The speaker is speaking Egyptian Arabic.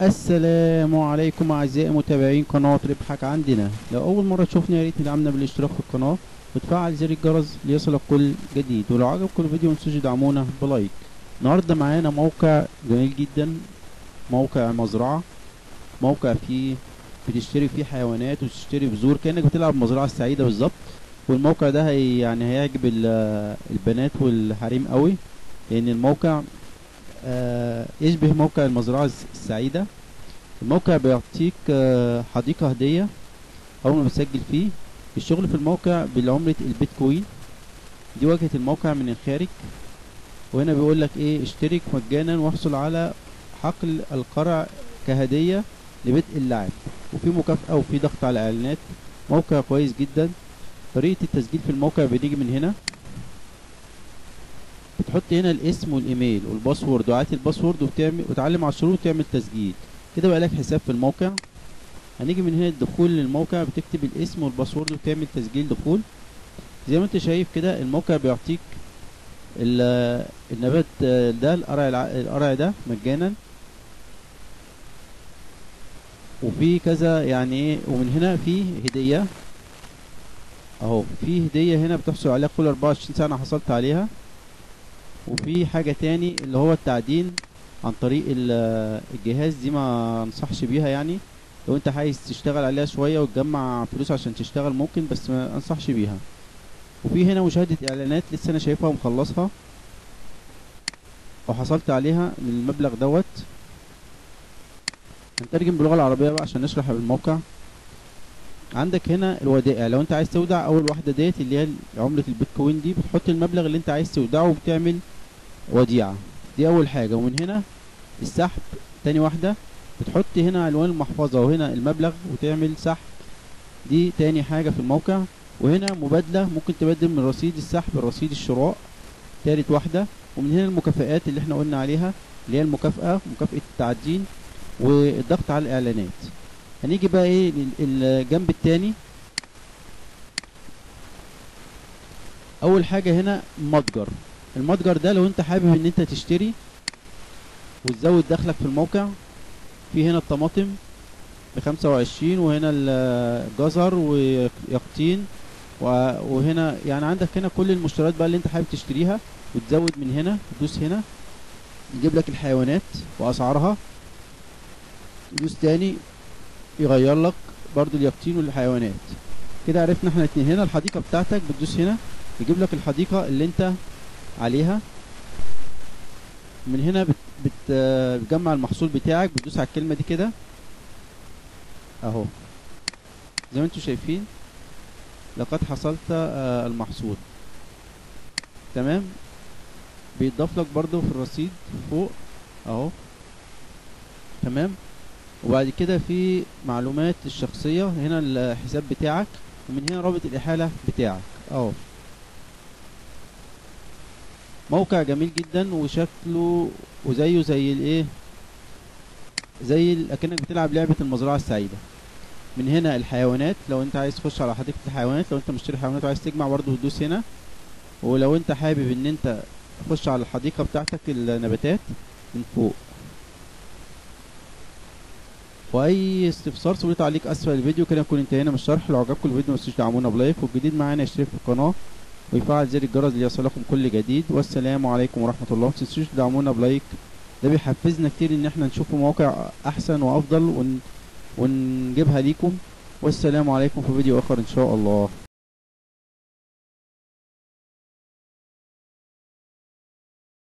السلام عليكم اعزائي متابعين قناة ربحك عندنا لو اول مرة تشوفني يا ريت تدعمنا بالاشتراك في القناة وتفعل زر الجرس ليصلك كل جديد ولو عجبكم الفيديو متنسوش تدعمونا بلايك النهاردة معانا موقع جميل جدا موقع مزرعة موقع فيه بتشتري فيه حيوانات وتشتري بذور كأنك بتلعب مزرعة السعيدة بالظبط والموقع ده هي يعني هيعجب ال- البنات والحريم قوي لان الموقع آه، يشبه موقع المزرعة الس- السعيدة الموقع بيعطيك آه، حديقة هدية أول ما بتسجل فيه الشغل في الموقع بالعملة البيتكوين دي واجهة الموقع من الخارج وهنا بيقول لك ايه اشترك مجانا واحصل على حقل القرع كهدية لبدء اللعب وفي مكافأة وفي ضغط على الإعلانات موقع كويس جدا طريقة التسجيل في الموقع بنيجي من هنا بتحط هنا الاسم والايميل والباسورد وعات الباسورد وبتعمل وتعلم على الشروط وتعمل تسجيل كده بقى لك حساب في الموقع هنيجي من هنا الدخول للموقع بتكتب الاسم والباسورد وتعمل تسجيل دخول زي ما انت شايف كده الموقع بيعطيك ال- النبات ده القرع الع- القرع ده مجانا وفي كذا يعني ايه ومن هنا في هدية اهو في هدية هنا بتحصل عليها كل 24 ساعة انا حصلت عليها وفي حاجة تاني اللي هو التعدين عن طريق ال- الجهاز دي ما انصحش بيها يعني لو انت عايز تشتغل عليها شوية وتجمع فلوس عشان تشتغل ممكن بس ما انصحش بيها وفي هنا مشاهدة اعلانات لسه انا شايفها ومخلصها وحصلت عليها من المبلغ دوت هنترجم باللغة العربية بقى عشان نشرح الموقع عندك هنا الودائع لو انت عايز تودع اول واحدة ديت اللي هي عملة البيتكوين دي بتحط المبلغ اللي انت عايز تودعه وبتعمل وديعة دي اول حاجة ومن هنا السحب تاني واحدة بتحط هنا عنوان المحفظة وهنا المبلغ وتعمل سحب دي تاني حاجة في الموقع وهنا مبادلة ممكن تبدل من رصيد السحب لرصيد الشراء تالت واحدة ومن هنا المكافآت اللي احنا قلنا عليها اللي هي المكافأة مكافأة التعدين والضغط على الإعلانات هنيجي بقى ايه لل- الجنب التاني أول حاجة هنا متجر المتجر ده لو انت حابب ان انت تشتري وتزود دخلك في الموقع في هنا الطماطم بخمسة وعشرين وهنا ال- الجزر ويقطين و- وهنا يعني عندك هنا كل المشتريات بقى اللي انت حابب تشتريها وتزود من هنا تدوس هنا يجيب لك الحيوانات واسعارها تدوس تاني يغير لك برضو اليقطين والحيوانات كده عرفنا احنا اتنين هنا الحديقة بتاعتك بتدوس هنا يجيب لك الحديقة اللي انت عليها من هنا بت بت آه، بتجمع المحصول بتاعك بتدوس على الكلمة دي كده اهو زي ما انتم شايفين لقد حصلت آه، المحصول تمام بيتضاف لك برضو في الرصيد فوق اهو تمام وبعد كده في معلومات الشخصية هنا الحساب بتاعك ومن هنا رابط الإحالة بتاعك اهو موقع جميل جدا وشكله وزيه زي الايه زي ال- اكنك بتلعب لعبة المزرعة السعيدة من هنا الحيوانات لو انت عايز تخش على حديقة الحيوانات لو انت مشتري حيوانات وعايز تجمع برضه تدوس هنا ولو انت حابب ان انت تخش على الحديقة بتاعتك النباتات من فوق واي استفسار سيبوا لي تعليق اسفل الفيديو كده نكون انتهينا من الشرح لو عجبكم الفيديو ما تنسوش تدعمونا بلايك والجديد معانا يشترك في القناه ويفعل زر الجرس ليصلكم كل جديد والسلام عليكم ورحمه الله ما تنسوش تدعمونا بلايك ده بيحفزنا كتير ان احنا نشوف مواقع احسن وافضل ون... ونجيبها ليكم والسلام عليكم في فيديو اخر ان شاء الله